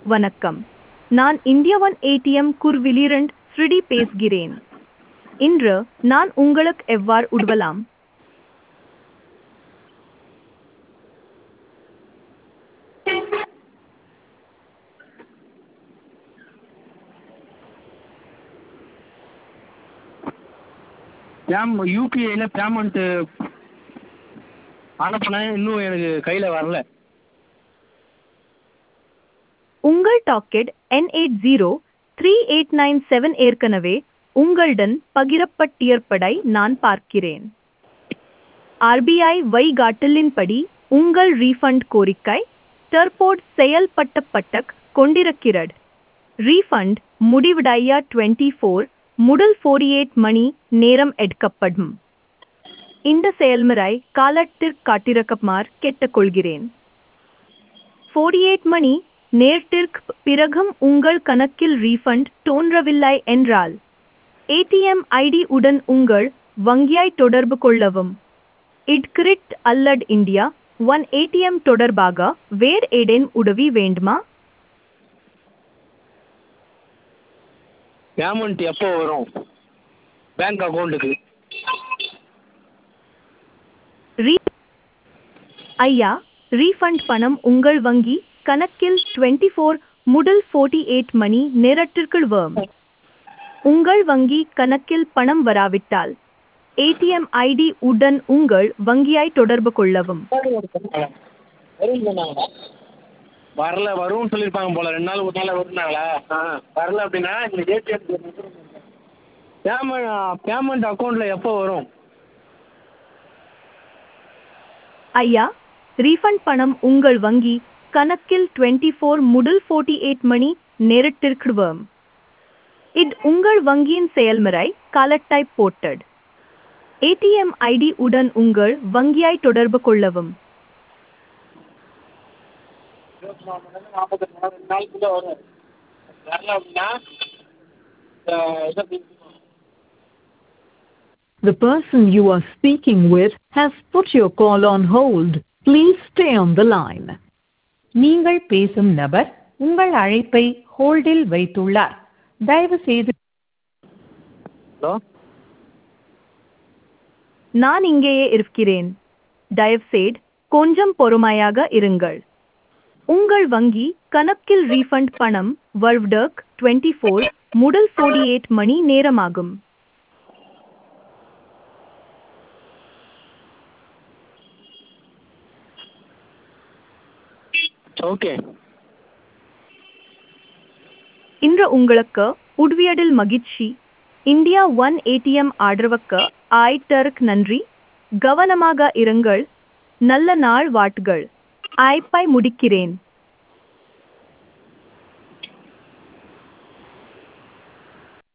வணக்கம் நான் India one ATM குர்விலிரண்ட் ஸ்ருடி பேசுகிறேன் இன்று நான் உங்களுக்கு எவ்வாறு உதவலாம் பேம் யூபிஐயில் பேமெண்ட்டு அனுப்புனேன் இன்னும் எனக்கு கையில் வரல உங்கள் டாக்கெட் என் eight zero three eight nine seven ஏற்கனவே உங்களுடன் பகிரப்பட்டிருப்பதை நான் பார்க்கிறேன் ஆர்பிஐ வழிகாட்டலின்படி உங்கள் ரீஃபண்ட் கோரிக்கை தற்போது செயல்பட்டப்பட்ட கொண்டிருக்கிறது ரீஃபண்ட் முடிவடைய டுவெண்ட்டி ஃபோர் முதல் ஃபோர்டி எயிட் மணி நேரம் எடுக்கப்படும் இந்த செயல்முறை காலத்திற்கு காட்டிருக்குமாறு கேட்டுக்கொள்கிறேன் ஃபோர்டி எயிட் மணி நேரத்திற்கு பிறகும் உங்கள் கணக்கில் ரீஃபண்ட் தோன்றவில்லை என்றால் ஏடிஎம் ஐடி உடன் உங்கள் வங்கியை தொடர்பு கொள்ளவும் இட்கிரிட் அல்லது இந்தியா ஒன் ஏடிஎம் தொடர்பாக வேறு ஏதேனும் உதவி வேண்டுமா பேமெண்ட் எப்போ வரும் பேங்க் அக்கௌண்ட்டுக்கு ரீ ஐயா ரீஃபண்ட் பணம் உங்கள் வங்கி கணக்கில் டுவெண்ட்டி ஃபோர் முதல் ஃபோர்ட்டி எயிட் மணி நேரத்திற்குள் வரும் உங்கள் வங்கி கணக்கில் பணம் வராவிட்டால் ஏடிஎம் ஐடி உடன் உங்கள் வங்கியை தொடர்பு கொள்ளவும் வரல வரும்னு சொல்லியிருப்பாங்க போல ரெண்டு நாள் ஒரு நாள் வருனாங்களா ஆ வரல அப்படின்னா இந்த ஏடிஎம் பேமெண்ட் பேமெண்ட் அக்கௌண்ட்டில் எப்போ வரும் ஐயா ரீஃபண்ட் பணம் உங்கள் வங்கி கணக்கில் டுவெண்ட்டி ஃபோர் முதல் ஃபோர்ட்டி எயிட் மணி நேரத்திற்கு வரும் இது உங்கள் வங்கியின் செயல்முறை காலட்டை போட்டது ஏடிஎம் ஐடி உடன் உங்கள் வங்கியை தொடர்பு கொள்ளவும் இருபத்தி நாலு மணி நேரம் நாற்பத்தெட்டு மணி நேரம் ரெண்டு நாளுக்குள்ளே வரும் வரல அப்படின்னா இதை The person you are speaking with has put your call on hold. Please stay on the line. நீங்கள் பேசும் நபர் உங்கள் அழைப்பை ஹோல்டில் வைத்துள்ளார் தயவு செய்து ஹலோ நான் இங்கேயே இருக்கிறேன் தயவுசெய்து கொஞ்சம் பொறுமையாக இருங்கள் உங்கள் வங்கி கணக்கில் ரீஃபண்ட் பணம் வருவதற்கு டுவெண்ட்டி ஃபோர் முதல் ஃபோர்ட்டி எயிட் மணி நேரமாகும் ஓகே இன்று உங்களுக்கு உதவியதில் மகிழ்ச்சி இந்தியா ஒன் ஏடிஎம் ஆதரவுக்கு ஆயிட்டருக்கு நன்றி கவனமாக இருங்கள் நல்ல நாள் வாட்டுகள் ஐப்பை முடிக்கிறேன்